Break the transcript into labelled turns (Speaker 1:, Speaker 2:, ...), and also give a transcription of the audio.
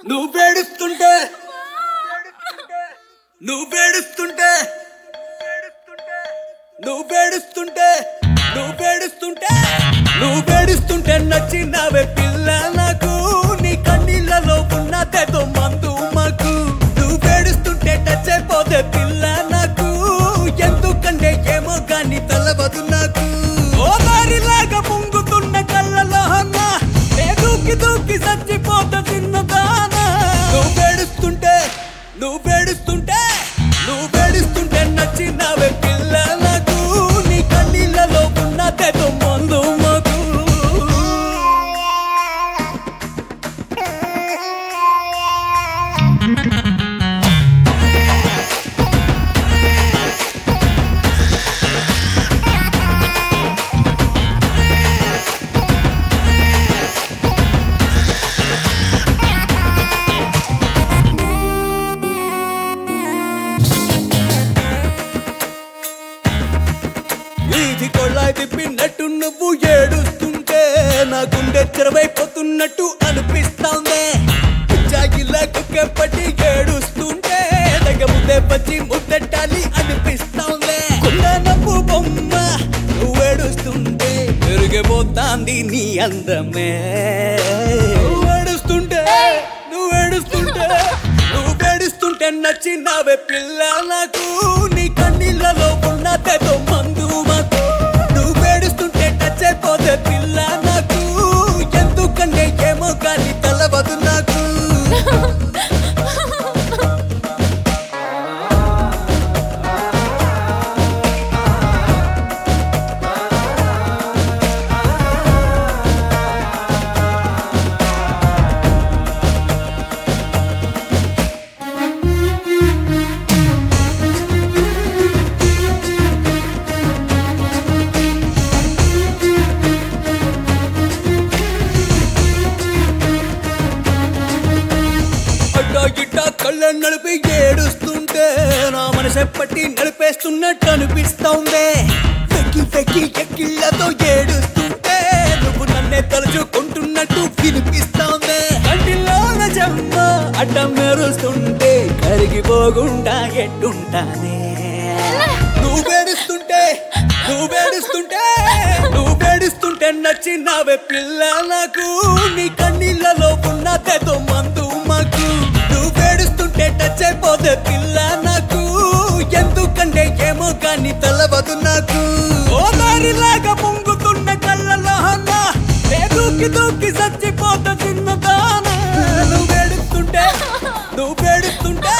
Speaker 1: నువ్వు వేడుస్తుంటే నువ్వు వేడుస్తుంటే నువ్వు వేడుస్తుంటే నువ్వు వేడుస్తుంటే నువ్వు వేడుస్తుంటే నచ్చినవే పిల్ల నాకు నీ కన్నీళ్ళలో ఉన్నదేదో మందు మాకు నువ్వు వేడుస్తుంటే టచ్ అయిపోతే పిల్ల నాకు ఎందుకంటే ఏమో గాని తెలవదు నాకు ఓ దారిలాగా పొంగుతున్న కళ్ళలో అన్న ఏ దూకి దూకి చచ్చిపోతా చిన్నదానా నువ్వు వేడుస్తుంటే నువ్వు వేడుస్తుంటే నువ్వు వేడుస్తుంటే నచ్చినవే పిల్ల నాకు నీ కన్నీళ్ళలో ఉన్నదేదో మందు మాకు వీధి కొళ్ళాయి తిప్పినట్టు నువ్వు ఏడుస్తుంటే నా గుండె తెరవైపోతున్నట్టు అనిపిస్తోంది జాగిలా కుక్కెప్పటి ఏడుస్తుంటే దగ్గ ముద్దే పచ్చి ముద్దెట్టాలి అనిపిస్తోంది గుండె నవ్వు బొమ్మ నువ్వు ఏడుస్తుంటే పెరిగిపోతాంది నీ అందమే నువ్వు ఏడుస్తుంటే నువ్వు ఏడుస్తుంటే నువ్వు ఏడుస్తుంటే నచ్చినవే పిల్ల నాకు నీ కన్నీళ్ళలో ఉన్నదేదో మందు మాకు నువ్వు ఏడుస్తుంటే టచ్ అయిపోతే పిల్ల నాకు ఎందుకంటే ఏమో కానీ తెలవదు నాకు అడ్డా ఇట్టా కళ్ళ నడిపి ఏడుస్తుంటే నా మనసు ఎప్పటి నడిపేస్తున్నట్టు అనిపిస్తోంది వెక్కి వెక్కి ఎక్కిళ్ళతో ఏడుస్తుంటే నువ్వు నన్నే తలుచుకుంటున్నట్టు వినిపిస్తోంది కంటిలోన జమ్మ అడ్డ మెరుస్తుంటే కరిగిపోకుండా ఎట్టుంటానే నువ్వు వేడుస్తుంటే నువ్వు వేడుస్తుంటే నువ్వు వేడుస్తుంటే నచ్చినవే పిల్ల నాకు నీ కన్నీళ్ళలో ఉన్నదేదో మందు మాకు నువ్వు వేడుస్తుంటే టచ్ అయిపోతే పిల్ల నాకు ఎందుకంటే ఏమో కానీ తెలవదు నాకు ఓ దారిలాగా పొంగుతున్న కళ్ళలో అన్న ఏ దూకి దూకి చచ్చిపోతా చిన్నదానా నువ్వు వేడుస్తుంటే నువ్వు వేడుస్తుంటే